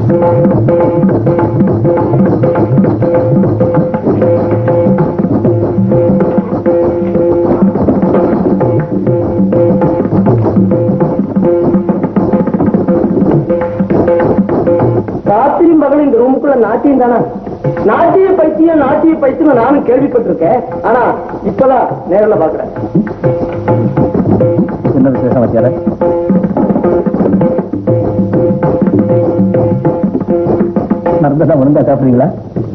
ராத்திரி மகள் இந்த ரூமுக்குள்ள நாட்டியம் தானா நாட்டிய பைத்தியம் நாட்டிய பைத்தியம் நானும் கேள்விப்பட்டிருக்கேன் ஆனா இப்பதான் நேரில் பாக்குறேன் என்ன விசேஷம் வச்சால மருந்தெல்லாம் ஒழுங்கா சாப்பிடுறீங்களா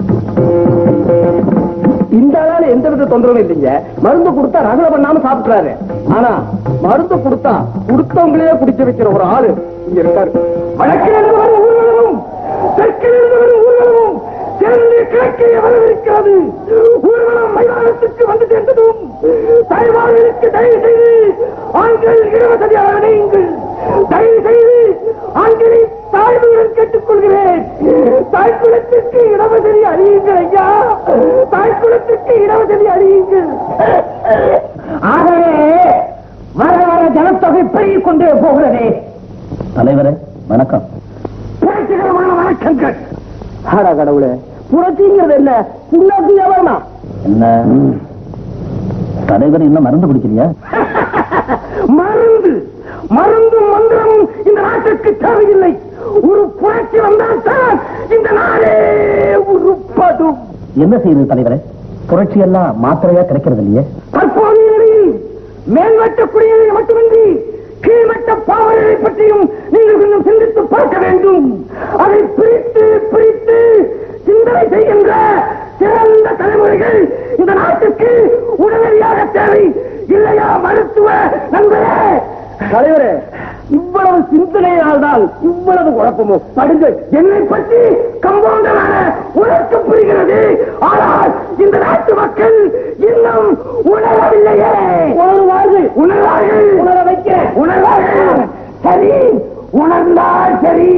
இந்த ஆளால எந்த வித தொந்தரவும் இல்லைங்க மருந்து கொடுத்தா ரகல பண்ணாம சாப்பிடுறாரு ஆனா மருந்து கொடுத்தா கொடுத்தவங்களே குடிக்க வைக்கிற ஒரு ஆளு இங்க இருக்காரு வடக்கிலிருந்து வரும் ஊர்வலமும் தெற்கிலிருந்து வரும் ஊர்வலமும் சேர்ந்து கிழக்கே வரவிருக்கிறது ஊர்வலம் மைதானத்துக்கு வந்து சேர்ந்ததும் தாய்மார்களுக்கு தயவு செய்து ஆண்கள் இடவசதியாக அடையுங்கள் தயவு செய்து ஆண்களை தாழ்வுடன் கேட்டுக்கொள்கிறேன் தாய்க்குளத்திற்கு இடவசதி அறியுங்கள் ஐயா தாய்க்குளத்திற்கு இடவசதி அறியுங்கள் ஆகவே வர வர ஜனத்தொகை பெருகிக் கொண்டே போகிறதே தலைவரே வணக்கம் புரட்சிகரமான வணக்கங்கள் ஆடா கடவுளே புரட்சிங்கிறது என்ன புண்ணாக்கு எவனா என்ன தலைவர் இன்னும் மருந்து குடிக்கிறீங்க மருந்து மருந்தும் மந்திரமும் இந்த நாட்டுக்கு தேவையில்லை ஒரு புரட்சி வந்தால் தான் இந்த நாடே உருப்படும் என்ன செய்யுது தலைவரே புரட்சி எல்லாம் மாத்திரையா கிடைக்கிறது இல்லையே தற்போதைய நிலையில் மேல்மட்ட குடியரை மட்டுமின்றி கீழ்மட்ட பாவலரை பற்றியும் நீங்கள் கொஞ்சம் சிந்தித்து பார்க்க வேண்டும் அதை பிரித்து பிரித்து சிந்தனை செய்கின்ற சிறந்த தலைமுறைகள் இந்த நாட்டுக்கு உடனடியாக தேவை இல்லையா மருத்துவ நண்பரே தலைவரே இவ்வளவு சிந்தனையால் தான் இவ்வளவு குழப்பமும் படுங்கள் என்னை பற்றி கம்பவுண்டரான உனக்கு புரிகிறது ஆனால் இந்த நாட்டு மக்கள் இன்னும் உணரவில்லையே உணர்வார்கள் உணர்வார்கள் உணர வைக்க உணர்வார்கள் சரி உணர்ந்தால் சரி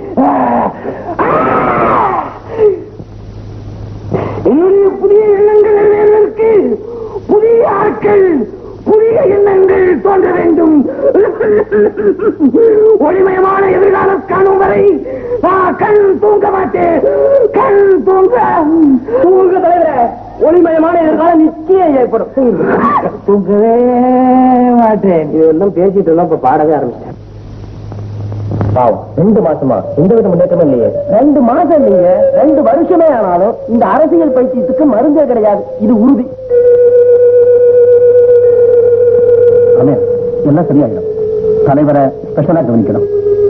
என்னுடைய புதிய எண்ணங்கள் நிறைவேறுவதற்கு புதிய ஆட்கள் புதிய எண்ணங்கள் தோன்ற வேண்டும் ஒளிமயமான எதிர்காலம் காணும் வரை நான் கண் தூங்க மாட்டேன் கண் தூங்க தூங்க தலைவர ஒளிமயமான எதிர்காலம் நிச்சயம் ஏற்படும் தூங்கவே மாட்டேன் இதெல்லாம் பேசிட்டு எல்லாம் இப்ப பாடவே ஆரம்பிச்சேன் பாவம் ரெண்டு மாசமா எந்த வித முன்னேற்றமும் இல்லையே ரெண்டு மாசம் இல்லைங்க ரெண்டு வருஷமே ஆனாலும் இந்த அரசியல் பைத்தியத்துக்கு மருந்தே கிடையாது இது உறுதி ஆமே எல்லாம் சரியாயிடும் தலைவரை ஸ்பெஷலா கவனிக்கணும்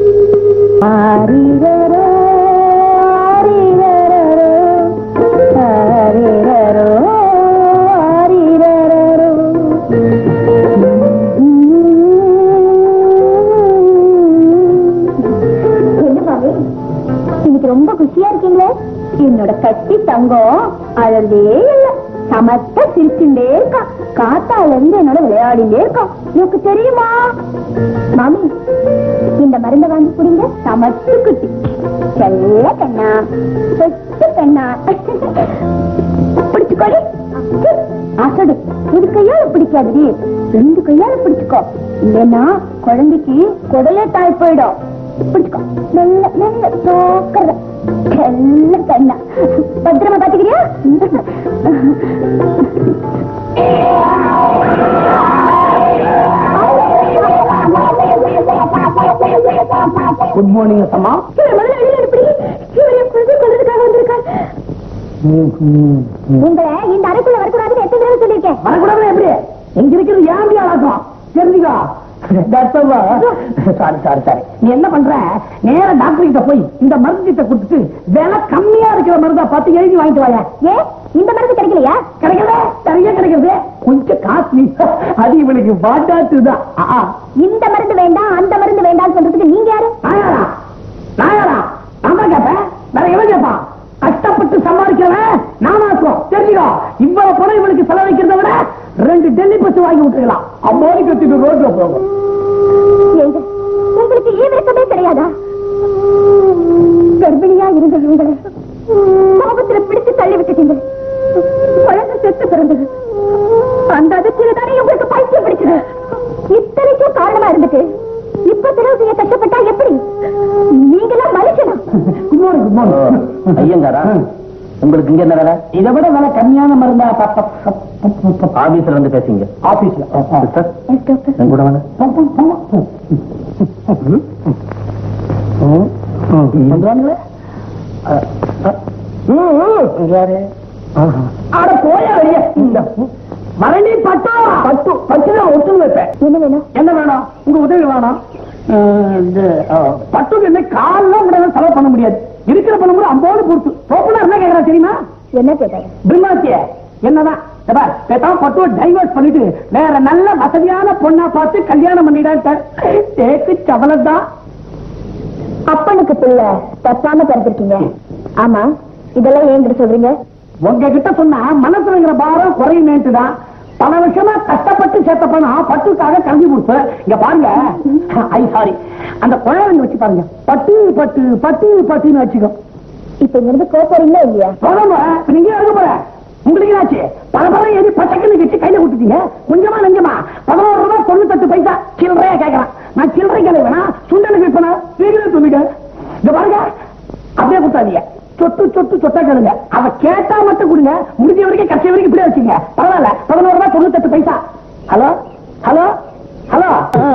என்ன மாமி இன்னைக்கு ரொம்ப குஷியா இருக்கீங்களே என்னோட கட்டி தங்கம் அழவே இல்ல சமத்த சிரிச்சுட்டே இருக்கான் காத்தால இருந்து என்னோட விளையாடிட்டே இருக்கான் எனக்கு தெரியுமா மாமி இந்த மருந்தை வாங்கி குடிங்க சமத்து குட்டி செல்ல கண்ணா சொத்து கண்ணா பிடிச்சுக்கோடி அசடு ஒரு கையால பிடிக்காதடி ரெண்டு கையால பிடிச்சுக்கோ இல்லைன்னா குழந்தைக்கு குடலே தாய் போயிடும் பிடிச்சுக்கோ மெல்ல மெல்ல தோக்கற செல்ல கண்ணா பத்திரமா பாத்துக்கிறியா குட் மார்னிங் அம்மா இவர் முதல்ல வெளியில அனுப்புடி இவர் என் குழந்தை கொல்றதுக்காக வந்திருக்கார் உங்களை இந்த அறைக்குள்ள வரக்கூடாதுன்னு எத்தனை தடவை சொல்லியிருக்கேன் வரக்கூடாது எப்படி எங்க இருக்கிறது ஏன் ஆளாக்கும் தெரிஞ்சுக்கோ சாரி சாரி சாரி நீ என்ன பண்ற நேர டாக்டர் கிட்ட போய் இந்த மருந்து கிட்ட கொடுத்துட்டு விலை கம்மியா இருக்கிற மருந்தா பார்த்து எழுதி வாங்கிட்டு வாயா ஏ இந்த மருந்து கிடைக்கலையா கிடைக்கல நிறைய கிடைக்கிறது கொஞ்சம் காஸ்ட்லி அது இவனுக்கு பாட்டாத்துதான் இந்த மருந்து வேண்டாம் அந்த மருந்து வேண்டாம்னு சொல்றதுக்கு நீங்க யாரு நாயாரா நாயாரா நான் தான் கேட்பேன் வேற எவன் கேட்பான் கஷ்டப்பட்டு சம்பாதிக்கிறவன் நாமாக்கும் தெரிஞ்சுக்கோ இவ்வளவு பணம் இவனுக்கு செலவழிக்கிறத விட ரெண்டு டெல்லி பஸ் வாங்கி விட்டுருக்கலாம் அம்மாடி கத்திட்டு ரோட்ல போகும் ஏங்க, உங்களுக்கு ஈவிரக்கமே கிடையாதா கர்ப்பிணியா இருந்த உங்களை கோபத்துல பிடிச்சு தள்ளி விட்டுட்டீங்க குழந்தை செத்து பிறந்தது அந்த அதிர்ச்சியில தானே உங்களுக்கு பைத்தியம் பிடிச்சது இத்தனைக்கும் காரணமா இருந்துட்டு இப்ப பிறகு நீங்க கஷ்டப்பட்டா எப்படி நீங்களாம் மனுஷனா ஐயங்காரா உங்களுக்கு இங்க என்ன வேலை இதை விட விலை கம்மியான மருந்தா ஆபீஸ்ல வந்து பேசுங்க ஆபீஸ்ல சிஸ்டர் எஸ் டாக்டர் என் கூட வாங்க பண்றாங்களே அட போயா வெளிய இந்த மரணி பட்டா பட்டு பட்டுதான் ஒட்டு வைப்பேன் என்ன வேணும் என்ன வேணும் உங்க உதவி வேணும் அஹ், இந்த அஹ், பட்டுக்கு என்ன காலில் உங்களால செலவு பண்ண முடியாது இருக்கிற பணம் கூட அம்போடு பொறுத்து தோப்புனா என்ன கேக்குறா தெரியுமா என்ன கேட்டாரு பிரிமாத்திய என்னதான் இந்த பார், பேசாம பட்டுவை டைவர்ஸ் பண்ணிட்டு வேற நல்ல வசதியான பொண்ணா பார்த்து கல்யாணம் பண்ணிடான்ட்டார் தேக்கு சவலதான் அப்பனுக்கு பிள்ளை தப்பாம பிறந்திருக்கீங்க ஆமா இதெல்லாம் ஏங்கிட்ட சொல்றீங்க உங்ககிட்ட சொன்னா மனசுங்கிற பாரம் குறையுமேன்ட்டு தான் பல வருஷமா கஷ்டப்பட்டு சேர்த்த பணம் பட்டுக்காக கலந்து கொடுத்து இங்க பாருங்க ஐ சாரி அந்த குழந்தைங்க வச்சு பாருங்க பட்டு பட்டு பட்டு பட்டுன்னு வச்சுக்கோ இப்ப இங்க இருந்து கோப்பறீங்களா இல்லையா போதும் இப்ப நீங்க இருக்க போற உங்களுக்கு என்னாச்சு பல பல ஏறி பச்சைக்கண்ணு கட்டி கையில கொடுத்துட்டீங்க கொஞ்சமா நஞ்சமா பதினோரு ரூபாய் தொண்ணூத்தெட்டு பைசா சில்லறையா கேட்கறான் நான் சில்லறை கேட்க வேணா சுண்டலுக்கு விற்பனா நீங்களே சொல்லுங்க இந்த பாருங்க அப்படியே கொடுத்தாதீங்க சொட்டு சொட்டு சொட்டா கேளுங்க அவ கேட்டா மட்டும் கொடுங்க முடிஞ்ச வரைக்கும் கட்சி வரைக்கும் இப்படியே வச்சுங்க பரவாயில்ல பதினோரு ரூபாய் தொண்ணூத்தெட்டு பைசா ஹலோ ஹலோ ஹலோ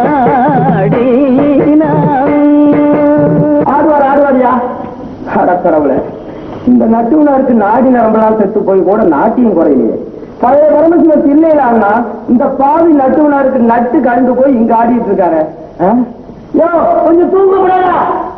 ஆடுவார் ஆடுவாரியா அடக்கடவுளே இந்த நட்டு உணர்வுக்கு நாடி நரம்பெல்லாம் செத்து போய் கூட நாட்டியம் குறையிலையே பழைய பரமசிவம் இல்லையிலான்னா இந்த பாவி நட்டு உணர்வுக்கு நட்டு கண்டு போய் இங்க ஆடிட்டு இருக்காரு ஆ? யோ கொஞ்சம் தூங்க முடியாதா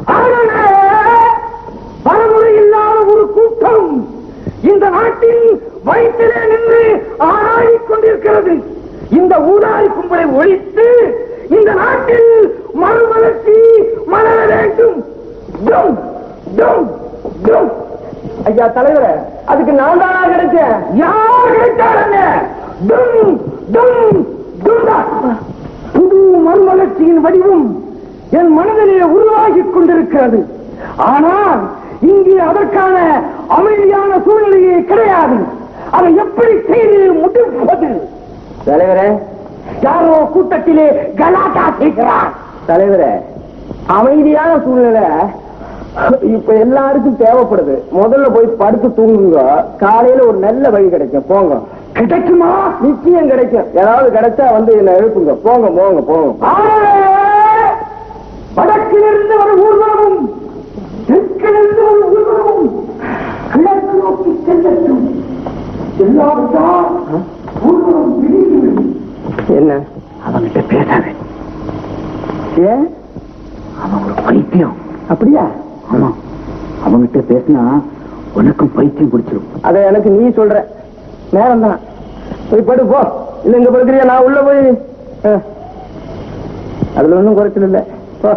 பரமுறை இல்லாத ஒரு கூட்டம் இந்த நாட்டில் வயிற்றிலே நின்று ஆராடிக் கொண்டிருக்கிறது இந்த ஊதாரி கும்பலை ஒழித்து இந்த நாட்டில் மறுமலர்ச்சி மலர வேண்டும் டும், டும், டும். ஐயா தலைவரே அதுக்கு நான் தானா கிடைச்சேன் யார் கிடைச்சாருங்க டும், டும், டும்தான். புது மறுமலர்ச்சியின் வடிவம் என் மனதிலே உருவாகிக் கொண்டிருக்கிறது ஆனால் இங்கே அதற்கான அமைதியான சூழ்நிலையே கிடையாது அதை எப்படி செய்து முடிப்பது தலைவரே யாரோ கூட்டத்திலே கலாட்டா செய்கிறார் தலைவரே அமைதியான சூழ்நிலை இப்ப எல்லாருக்கும் தேவைப்படுது முதல்ல போய் படுத்து தூங்குங்க காலையில ஒரு நல்ல வழி கிடைக்கும் போங்க கிடைக்குமா நிச்சயம் கிடைக்கும் ஏதாவது கிடைச்சா வந்து என்ன எழுப்புங்க போங்க போங்க போங்க வடக்கிலிருந்து ஒரு ஊர்வலமும் தெற்கிலிருந்து ஒரு ஊர்வலமும் கிழக்கு நோக்கி செல்லட்டும் எல்லாவற்றால் ஊர்வலம் பிரிந்து என்ன அவன்கிட்ட பேசாது ஏன் அவன் ஒரு பைத்தியம் அப்படியா ஆமா அவன்கிட்ட பேசினா உனக்கும் பைத்தியம் பிடிச்சிரும் அத எனக்கு நீ சொல்ற நேரம் தான் போய் படு போ இல்ல இங்க படுக்கிறியா நான் உள்ள போய் ஆ. அதுல ஒண்ணும் குறைச்சல் இல்ல போ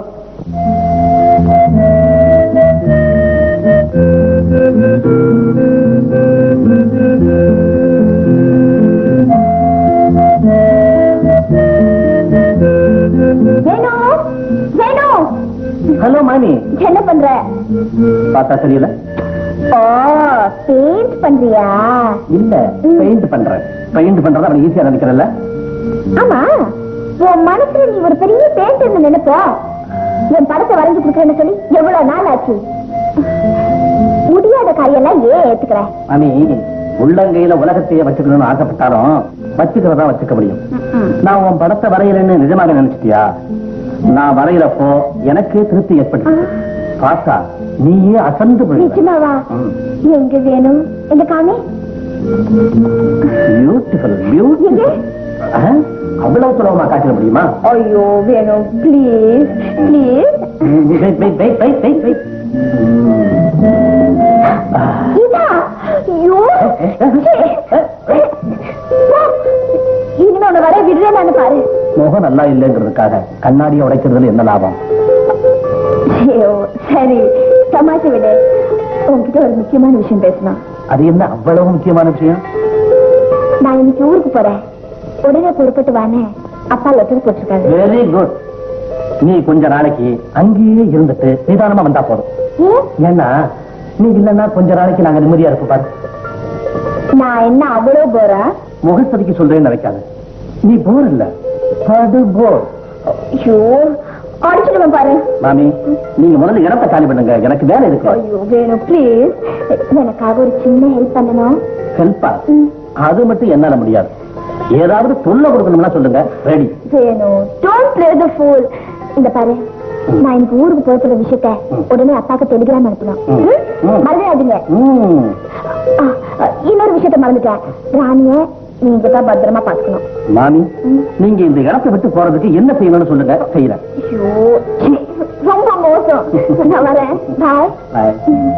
வேணும் வேணும் ஹலோ மாமி என்ன பண்ற பார்த்தா தெரியல ஓ பெயிண்ட் பண்றியா இல்ல பெயிண்ட் பண்றேன் பெயிண்ட் பண்றத அவன் ஈஸியா நினைக்கிறல்ல ஆமா உன் மனசுல நீ ஒரு பெரிய பெயிண்ட் நினைப்ப என் படத்தை வரைஞ்சு கொடுக்கறேன்னு சொல்லி எவ்வளவு நாள் ஆச்சு முடியாத காரியெல்லாம் ஏன் ஏத்துக்கிற மாமி உள்ளங்கையில உலகத்தையே வச்சுக்கணும்னு ஆசைப்பட்டாலும் வச்சுக்கிறதா வச்சுக்க முடியும் நான் உன் படத்தை வரையலன்னு நிஜமாக நினைச்சிட்டியா நான் வரையிறப்போ எனக்கே திருப்தி ஏற்பட்டுச்சு பார்த்தா நீயே அசந்து போயிடுவ நிஜமாவா ம். எங்க வேணும் எங்க காமி பியூட்டிஃபுல் பியூட்டிஃபுல் அவ்வளவு சுலபமா காட்டிட முடியுமா ஐயோ வேணும் please please wait wait wait wait wait wait இதா ஐயோ இன்னொன்னு வர விடுறேன்னு பாரு முகம் நல்லா இல்லைங்கிறதுக்காக கண்ணாடியை உடைக்கிறதுல என்ன லாபம் ஐயோ சரி தமாஷை விடு உன்கிட்ட ஒரு முக்கியமான விஷயம் பேசணும் அது என்ன அவ்வளவு முக்கியமான விஷயம் நான் இன்னைக்கு ஊருக்கு போறேன் உடனே பொறுப்பட்டு வானே அப்பா லெட்டர் போட்டிருக்காங்க வெரி குட் நீ கொஞ்ச நாளைக்கு அங்கேயே இருந்துட்டு நிதானமா வந்தா போதும் ஏன் ஏன்னா நீ இல்லன்னா கொஞ்ச நாளைக்கு நாங்க நிம்மதியா இருப்போம் பாரு நான் என்ன அவ்வளவு போறா முகஸ்ததிக்கு சொல்றேன்னு நினைக்காத நீ போர் இல்ல படு போர் ஐயோ அடிச்சிடுவேன் பாரு மாமி நீங்க முதல்ல இடத்தை காலி பண்ணுங்க எனக்கு வேலை இருக்கு ஐயோ வேணும் ப்ளீஸ் எனக்காக ஒரு சின்ன ஹெல்ப் பண்ணணும் ஹெல்ப்பா ம். அது மட்டும் என்னால முடியாது ஏதாவது தொல்லை கொடுக்கணும்னா சொல்லுங்க ரெடி வேணும் டோன்ட் ப்ளே தி ஃபூல் இந்த பாரு நான் இன்னைக்கு ஊருக்கு போக போற விஷயத்த உடனே அப்பாக்கு டெலிகிராம் அனுப்பணும் ம். ம்? ம். மறந்துடாதீங்க ம் ஆ, ஆ, இன்னொரு விஷயத்த மறந்துட்டேன் ராணிய நீங்க தான் பத்திரமா பாத்துக்கணும் மாமி ம். நீங்க இந்த இடத்தை விட்டு போறதுக்கு என்ன செய்யணும்னு சொல்லுங்க செய்யறேன் ஐயோ ச்சீ, ரொம்ப மோசம் நான் வரேன் பாய் Bye.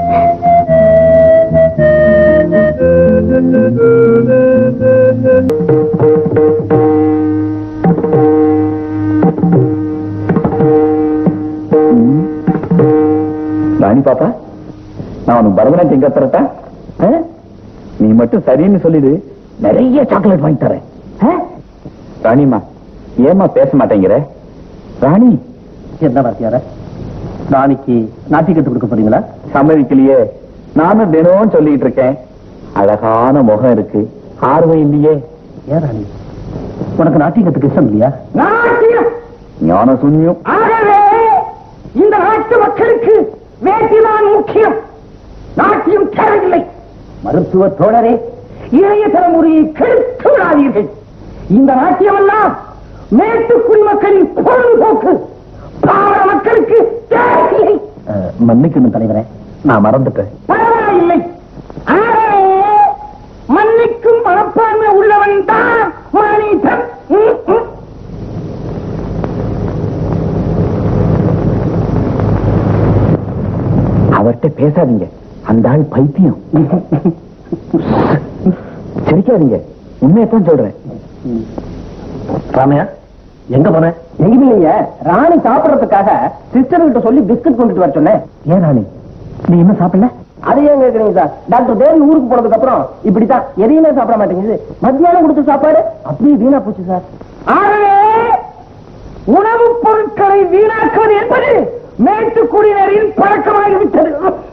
ராணி பாப்பா நான் உனக்கு பரதநாட்டியம் கத்துறட்டா நீ மட்டும் சரின்னு சொல்லிடு நிறைய சாக்லேட் வாங்கி தரேன் ஆ? ராணிமா ஏமா பேச மாட்டேங்கிற ராணி என்ன வாத்தியார நாளைக்கு நாட்டி கட்டு கொடுக்க போறீங்களா சம்மதிக்கலையே நானும் தினமும் சொல்லிட்டு இருக்கேன் அழகான முகம் இருக்கு ஆர்வம் இல்லையே ஏன் ராணி உனக்கு நாட்டி கட்டுக்கு இஷ்டம் இல்லையா ஞான சூன்யம் ஆகவே இந்த நாட்டு மக்களுக்கு வேட்டிதான் முக்கியம் நாட்டியம் தேவையில்லை மருத்துவ தோழரே இளைய தலைமுறையை கெடுத்து விடாதீர்கள் இந்த நாட்டியமெல்லாம் மேட்டு குடிமக்களின் பொழுதுபோக்கு பாவர மக்களுக்கு தேவையில்லை அஹ், மன்னிக்கணும் தலைவரே நான் மறந்துட்டேன் பரவாயில்லை ஆகவே மன்னிக்கும் மனப்பான்மை உள்ளவன் தான் மனிதன் ம், ம். அவர்கிட்ட பேசாதீங்க அந்த ஆள் பைத்தியம் சிரிக்காதீங்க உண்மையத்தான் சொல்றேன் ராமையா எங்க போன எங்க இல்லைங்க ராணி சாப்பிடறதுக்காக சிஸ்டர் கிட்ட சொல்லி பிஸ்கட் கொண்டுட்டு வர சொன்னேன் ஏன் ராணி நீ இன்னும் சாப்பிடல அது ஏன் கேக்குறீங்க சார் டாக்டர் தேவி ஊருக்கு போனதுக்கு அப்புறம் இப்படித்தான் எதையுமே சாப்பிட மாட்டேங்குது மத்தியானம் கொடுத்த சாப்பாடு அப்படியே வீணா போச்சு சார் ஆகவே உணவுப் பொருட்களை வீணாக்குவது என்பது மேட்டுக்குடியினரின் பழக்கமாகிவிட்டது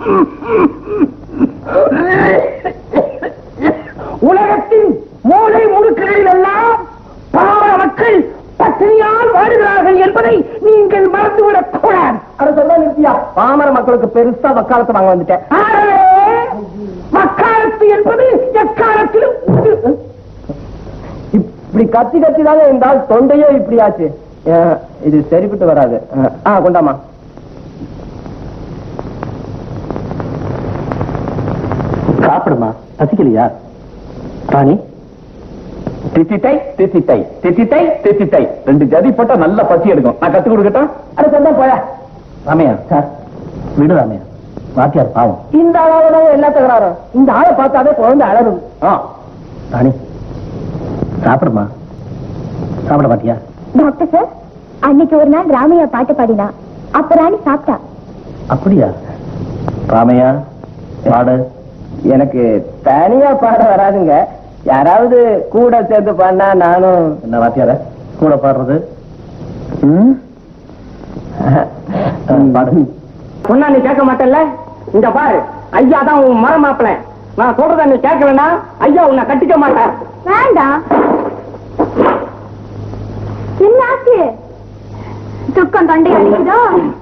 உலகத்தின் மூளை முடுக்குகளில் எல்லாம் பாவ மக்கள் பட்டினியால் வாடுகிறார்கள் என்பதை நீங்கள் மறந்துவிடக் கூடாது அதை சொல்ல நிறுத்தியா பாமர மக்களுக்கு பெருசா வக்காலத்தை வாங்க வந்துட்டேன் ஆகவே வக்காலத்து என்பது எக்காலத்திலும் உண்டு. இப்படி கத்தி கத்தி தாங்க இந்த ஆள் தொண்டையே இப்படி ஆச்சு அஹ், இது சரிப்பட்டு வராது அஹ், ஆ கொண்டாமா சாப்பிடுமா பசிக்கலையா ராணி தித்திட்டை தித்திட்டை தித்திட்டை தித்திட்டை ரெண்டு ஜதி போட்டா நல்ல பசி எடுக்கும் நான் கத்து கொடுக்கட்டா அட சொன்னா போயா ராமையா சார் விடு ராமையா வாத்தியார் பாவம் இந்த ஆளால எல்லா தகராறும் இந்த ஆளை பார்த்தாவே குழந்தை அழறுது ஆ ராணி சாப்பிடுமா சாப்பிட மாட்டியா டாக்டர் சார் அன்னைக்கு ஒரு நாள் ராமையா பாட்டு பாடினா அப்ப ராணி சாப்பிட்டா அப்படியா ராமையா பாடு எனக்கு தனியா பாட வராதுங்க யாராவது கூட சேர்ந்து பாடினா நானும் என்ன வாத்தியார கூட பாடுறது ம்? அஹ், பாடு சொன்னா நீ கேட்க மாட்டல்ல இந்த பாரு ஐயா தான் உன் மர மாப்பிள நான் சொல்றத நீ கேட்கலன்னா ஐயா உன்னை கட்டிக்க மாட்டார் வேண்டாம் என்ன ஆச்சு துக்கம் தொண்டை அடிக்குதோ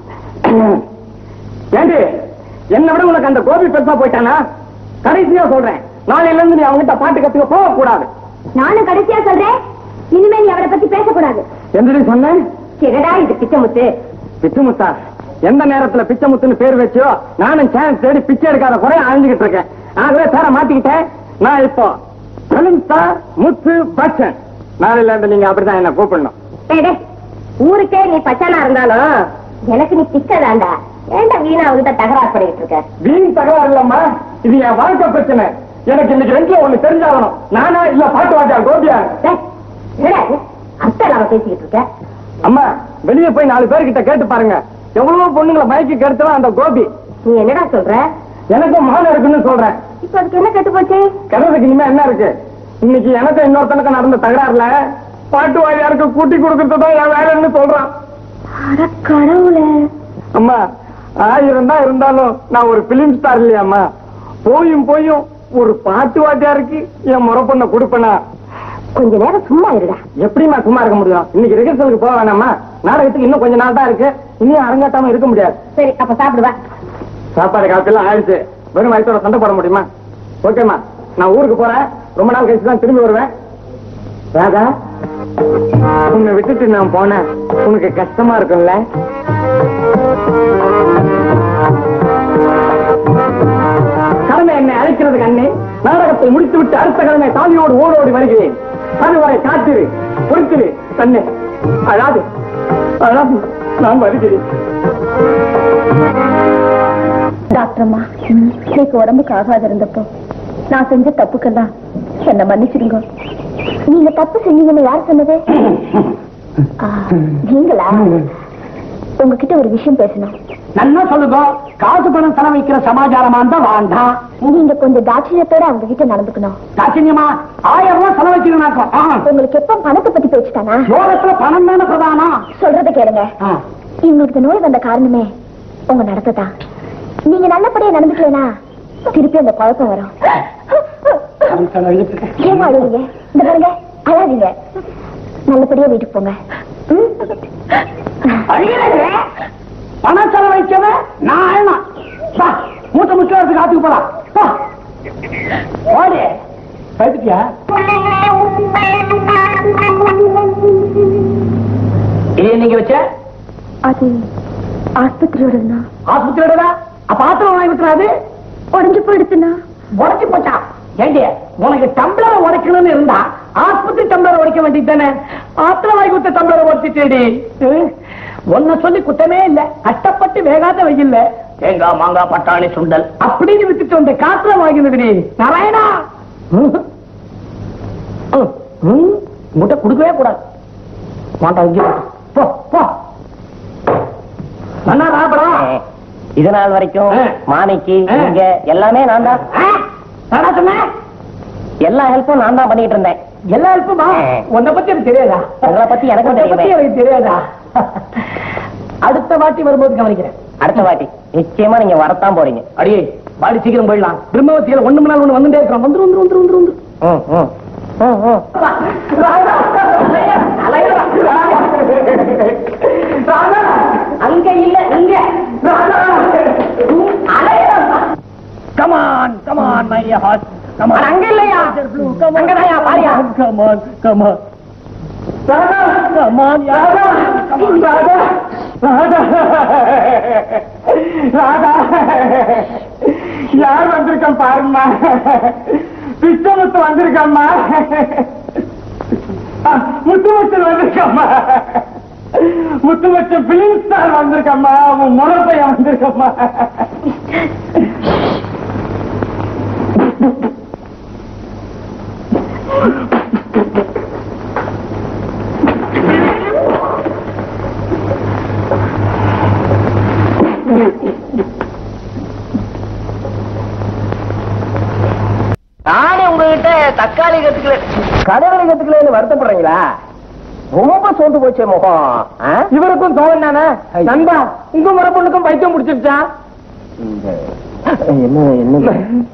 ஏண்டி என்னை விட உனக்கு அந்த கோபி பெருசா போயிட்டானா கடைசியா சொல்றேன் நாளையில இருந்து நீ அவங்ககிட்ட பாட்டு கத்துக்க போக கூடாது நானும் கடைசியா சொல்றேன் இனிமே நீ அவரை பத்தி பேசக்கூடாது என்று சொன்னேன் சிறடா இது பிச்சமுத்து பிச்சுமுத்தா எந்த நேரத்துல பிச்சைமுத்துன்னு பேர் வச்சோ நானும் சான்ஸ் தேடி பிச்சை எடுக்காத குறைய அழிஞ்சுகிட்டு இருக்கேன் ஆகவே பேரை மாத்திக்கிட்டேன் நான் இப்போ சலீம் ஸ்டார் முத்து பச்சன் நாளையில இருந்து நீங்க அப்படிதான் என்ன கூப்பிடணும் டேய், டேய், ஊருக்கே நீ பச்சானா இருந்தாலும் எனக்கு நீ பிச்சதாண்டா ஏன்டா வீணா அவங்கிட்ட தகராறு பண்ணிட்டு இருக்க வீண் தகவல் இல்லம்மா இது என் வாழ்க்கை பிரச்சனை எனக்கு இன்னைக்கு ரெண்டுல ஒண்ணு தெரிஞ்சாகணும் நானா இல்ல பாட்டு வாத்தியார் கோபியா டேய், என்னடா இது? அத்தை இல்லாம பேசிக்கிட்டு இருக்க அம்மா வெளியே போய் நாலு பேர்கிட்ட கேட்டு பாருங்க எவ்வளவு பொண்ணுங்களை மயக்கி கெடுத்தலாம் அந்த கோபி நீ என்னடா சொல்ற எனக்கும் மகன் இருக்குன்னு சொல்றேன் இப்ப அதுக்கு என்ன கெட்டு போச்சு கிணறுக்கு இனிமே என்ன இருக்கு இன்னைக்கு எனக்கு இன்னொருத்தனுக்கு நடந்த தகராறுல பாட்டு வாரியாருக்கு கூட்டி கொடுக்கறது தான் என் வேலைன்னு சொல்றான் அட கடவுளே அம்மா ஆயிரம் தான் இருந்தாலும் நான் ஒரு பிலிம் ஸ்டார் இல்லையாம்மா போயும் போயும் ஒரு பாட்டு வாத்தியாருக்கு என் முறை பண்ண கொடுப்பேனா கொஞ்ச நேரம் சும்மா இருடா எப்படிம்மா சும்மா இருக்க முடியும் இன்னைக்கு ரிஹர்சலுக்கு போக வேணாமா நாடகத்துக்கு இன்னும் கொஞ்ச நாள் தான் இருக்கு இனியும் அரங்காட்டாம இருக்க முடியாது சரி அப்ப சாப்பிடுவா சாப்பாடு காலத்துல ஆயிடுச்சு வெறும் வயசோட சண்டை போட முடியுமா ஓகேம்மா நான் ஊருக்கு போறேன் ரொம்ப நாள் கழிச்சு தான் திரும்பி வருவேன் ராதா உன்னை விட்டுட்டு நான் போனேன் உனக்கு கஷ்டமா இருக்கும்ல கடமை என்னை அழைக்கிறது கண்ணே நாடகத்தை முடித்து விட்டு அடுத்த கடமை தாலியோடு ஓடோடி வருகிறேன் அதுவரை காத்திரு பொறுத்திரு கண்ணே அழாது அழாது நான் வருகிறேன் டாக்டர் அம்மா எனக்கு உடம்புக்கு ஆகாது இருந்தப்போ நான் செஞ்ச தப்புக்கெல்லாம் என்ன மன்னிச்சிடுங்க நீங்க தப்பு செஞ்சீங்கன்னு யார் சொன்னது ஆ, நீங்களா உங்ககிட்ட ஒரு விஷயம் பேசணும் நல்லா சொல்லுங்க காசு பணம் செலவழிக்கிற சமாச்சாரமா இருந்தா வேண்டாம் நீங்க கொஞ்சம் தாட்சியத்தோட அவங்க கிட்ட நடந்துக்கணும் தாட்சியமா ஆயிரம் ரூபாய் செலவழிக்கணும் உங்களுக்கு எப்ப பணத்தை பத்தி பேச்சுட்டானா யோகத்துல பணம் தானே பிரதானம் சொல்றத கேளுங்க ஆ. உங்களுக்கு நோய் வந்த காரணமே உங்க நடத்தை தான் நீங்க நல்லபடியா நடந்துக்கலனா திருப்பி அந்த குழப்பம் வரும் ஏமா அழுவீங்க இந்த பாருங்க அழாதீங்க நல்லபடியா வீட்டுக்கு போங்க ம்? அழுகிறேங்க. பணம் செலவழிக்கவே நான் அழலாம் வா, மூட்டை முக்கியத்துக்கு காத்துக்கு போலாம் வா. ஓடி படுத்துட்டியா இது நீங்க வச்ச அது ஆஸ்பத்திரியோட ஆஸ்பத்திரியோட அப்ப ஆத்திரம் வாங்கி விட்டுறாது உடஞ்சு போயிடுச்சுன்னா உடைச்சு போச்சா ஏண்டி உனக்கு டம்ளர் உடைக்கணும்னு இருந்தா ஆஸ்பத்திரி டம்ளர் உடைக்க வேண்டியது தானே ஆத்திரம் வாங்கி விட்ட டம்ளர் உடைச்சிட்டேடி உன்னை சொல்லி குத்தமே இல்ல கஷ்டப்பட்டு வேகாத வெயில்ல தேங்காய் மாங்காய் பட்டாணி சுண்டல் அப்படின்னு வித்துட்டு வந்த காத்துல வாங்கினது நீ நாராயணா ம். ம். ம். உன்கிட்ட கொடுக்கவே கூடாது மாட்டா இங்கே போ போ அண்ணா ராபடம் இது நாள் வரைக்கும் ஆ. மாணிக்கு ஆ. இங்க எல்லாமே நான் தான் நான் சொன்னேன் எல்லா ஹெல்ப்பும் நான் தான் பண்ணிட்டு இருந்தேன் எல்லா ஹெல்ப்புமா ஆ. உன்னை பத்தி எனக்கு தெரியாதா உங்களை பத்தி எனக்கும் உன்னை பத்தி தெரியுமே. எனக்கு தெரியாதா அடுத்த வாட்டி வரும்போது கவனிக்கிறேன் அடுத்த வாட்டி நிச்சயமா நீங்க வரத்தான் போறீங்க அடியே வாடி சீக்கிரம் போயிடலாம் பிரம்மவத்தியில ஒண்ணு மணி நாள் ஒண்ணு வந்துட்டே இருக்கிறோம் வந்துரு வந்துரு வந்துரு வந்துரு வந்துரு ம், ம். ம், ம். அங்க இல்ல இங்க come on come on my dear heart come on அங்க இல்லையா அங்கதாயா பாரியா come on come on come on Radha Radha Radha யார் வந்திருக்கேன் பாருமா பிச்சமுத்து வந்திருக்கம்மா முத்துமுத்தல் வந்திருக்கம்மா முத்துமுத்து பிலிம் ஸ்டார் வந்திருக்கம்மா உன் முறப்பையன் வந்திருக்கம்மா நானே உங்ககிட்ட தக்காளி கத்துக்கல கடவுளை கத்துக்கலன்னு வருத்தப்படுறீங்களா ரொம்ப சோர்ந்து போச்சே முகம் ஆ? இவருக்கும் தோல் தானே நண்பா உங்க முறை பொண்ணுக்கும் பைத்தியம் முடிச்சிருச்சா என்ன என்ன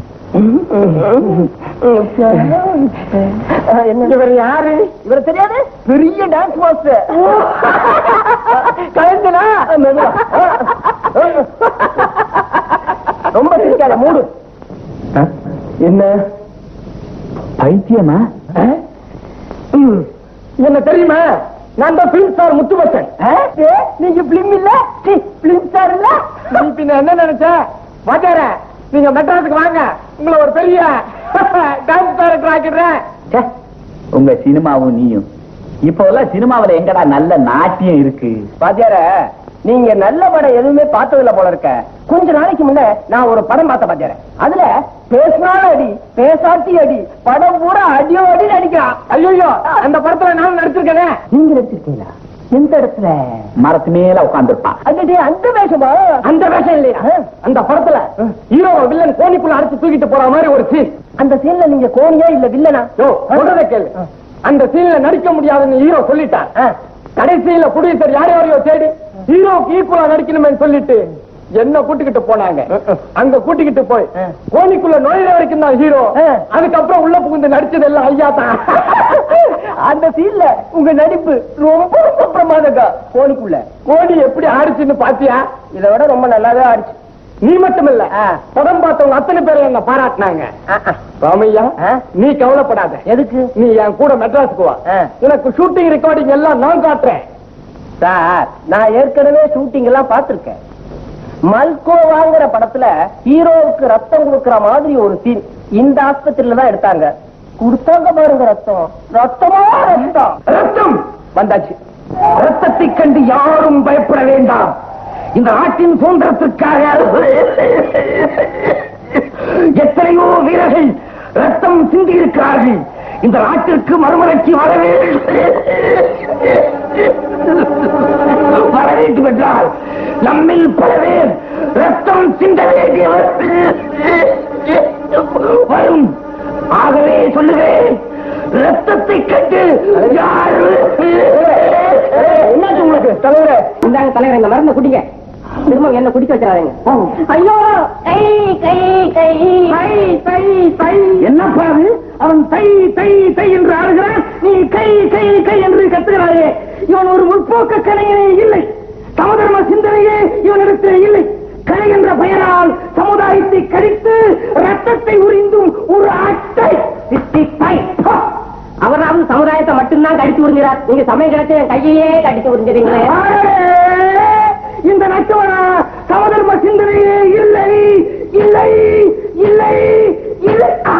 இவர் யாரு இவர் தெரியாது பெரிய டான்ஸ் மாஸ்டர் கலைஞனா ரொம்ப சிரிக்காத மூடு என்ன பைத்தியமா என்ன தெரியுமா நான் தான் பிலிம் ஸ்டார் முத்துபச்சன் நீங்க பிலிம் இல்ல பிலிம் ஸ்டார் இல்ல நீ பின்ன என்ன நினைச்ச வாத்தியார நீங்க மெட்ராஸுக்கு வாங்க உங்களை ஒரு பெரிய டான்ஸ் டைரக்டர் ஆக்கிடுறேன் ச்சே, உங்க சினிமாவும் நீயும் இப்போ எல்லாம் சினிமாவுல எங்கடா நல்ல நாட்டியம் இருக்கு பாத்தியார நீங்க நல்ல படம் எதுவுமே பார்த்ததில்ல போல இருக்க கொஞ்ச நாளைக்கு முன்ன நான் ஒரு படம் பார்த்த பாத்தியார அதுல பேசினாலும் அடி பேசாட்டி அடி படம் பூரா அடியோ அடி நடிக்கிறான் ஐயோ அந்த படத்துல நான் நடிச்சிருக்கேனே நீங்க நடிச்சிருக்கீங்களா எந்த இடத்துல மரத்து மேல உட்காந்துருப்பான் அடடே, அந்த வேஷமா அந்த வேஷம் இல்லையா அந்த படத்துல ஹீரோ வில்லன் கோணிக்குள்ள அடிச்சு தூக்கிட்டு போற மாதிரி ஒரு சீன் அந்த சீன்ல நீங்க கோணியா இல்ல வில்லனா யோ சொல்றத கேளு அந்த சீன்ல நடிக்க முடியாதுன்னு ஹீரோ சொல்லிட்டான் கடைசியில ப்ரொடியூசர் யார் யாரையோ தேடி ஹீரோக்கு ஈக்குவலா நடிக்கணுமே சொல்லிட்டு என்ன கூட்டிக்கிட்டு போனாங்க அங்க கூட்டிக்கிட்டு போய் கோணிக்குள்ள நுழையிற வரைக்கும் தான் ஹீரோ அதுக்கப்புறம் உள்ள புகுந்து நடிச்சது எல்லாம் ஐயா தான் அந்த சீன்ல உங்க நடிப்பு ரொம்ப ரொம்ப பிரமாதங்க கோழிக்குள்ள கோழி எப்படி ஆடிச்சுன்னு பாத்தியா இதை விட ரொம்ப நல்லாவே ஆடிச்சு நீ மட்டும் இல்ல ஆ. படம் பார்த்தவங்க அத்தனை பேரும் என்ன பாராட்டினாங்க ராமையா ஆ? நீ கவலைப்படாத எதுக்கு நீ என் கூட மெட்ராஸுக்கு வா ஆ. உனக்கு ஷூட்டிங் ரெக்கார்டிங் எல்லாம் நான் காட்டுறேன் சார் நான் ஏற்கனவே ஷூட்டிங் எல்லாம் பார்த்திருக்கேன் மல்கோவாங்கிற படத்துல ஹீரோவுக்கு ரத்தம் கொடுக்கிற மாதிரி ஒரு சீன் இந்த ஆஸ்பத்திரியில தான் எடுத்தாங்க கொடுத்தாங்க பாருங்க ரத்தம் ரத்தமா ரத்தம் ரத்தம் வந்தாச்சு ரத்தத்தை கண்டு யாரும் பயப்பட வேண்டாம் இந்த நாட்டின் சுதந்திரத்திற்காக எத்தனையோ வீரர்கள் ரத்தம் சிந்தி இருக்கிறார்கள் இந்த நாட்டிற்கு மறுமலர்ச்சி வரவே வர வேண்டும் என்றால் நம்மில் பல பேர் ரத்தம் சிந்த வேண்டியவர் வரும் ஆகவே சொல்லுகிறேன் ரத்தத்தை கண்டு யாரும் என்னாச்சு உங்களுக்கு தலைவரே இந்தாங்க தலைவர் இந்த மருந்த குடிங்க திரும்ப என்ன குடிக்க வச்சாருங்க ஐயோ கை கை கை தை தை தை என்னப்பா அது அவன் தை தை தை என்று ஆடுகிறான் நீ கை கை கை என்று கத்துகிறாயே இவன் ஒரு முற்போக்கு கலைஞனே இல்லை சமதர்ம சிந்தனையே இவனிடத்தில் இல்லை கலை என்ற பெயரால் சமுதாயத்தை கடித்து ரத்தத்தை உறிந்தும் ஒரு அட்டை சித்திப்பை. அவராவது சமுதாயத்தை மட்டும்தான் கடிச்சு உறிஞ்சார் நீங்க சமயம் கிடைச்ச என் கையையே கடிச்சு உறிஞ்சிருங்களே ஆடே! இந்த நட்டவனா சமதர்ம சிந்தனையே இல்லை இல்லை இல்லை இல்லை ஆ!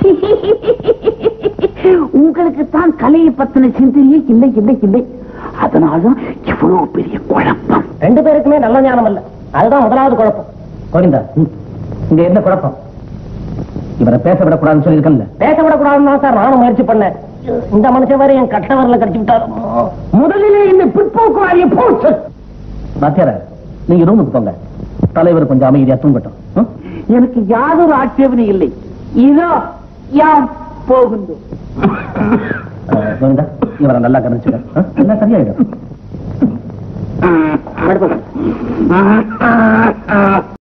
உங்களுக்கு தான் கலையை பத்தின சிந்தனையே இல்லை இல்லை இல்லை அதனால்தான் இவ்வளவு பெரிய குழப்பம் ரெண்டு பேருக்குமே நல்ல ஞானம் இல்ல அதுதான் முதலாவது குழப்பம் கோவிந்தா இங்க என்ன குழப்பம் இவரை பேச விடக்கூடாதுன்னு சொல்லியிருக்கேன்ல பேச விடக்கூடாதுன்னு தான் சார் நானும் முயற்சி பண்ணேன் இந்த மனுஷன் வேற என் கட்ட வரல கடிச்சு விட்டாரு முதலிலே இந்த பிற்போக்கு வாரிய போச்சு பாத்தியார நீங்க ரூமுக்கு போங்க தலைவர் கொஞ்சம் அமைதியா தூங்கட்டும் ம்? எனக்கு யாதொரு ஆட்சேபனை இல்லை இதோ யாம் போகுந்தோம் அஹ், கோவிந்தா இவரை நல்லா கவனிச்சுக்க ஆ? எல்லாம் சரியாயிடும் அடுத்தது.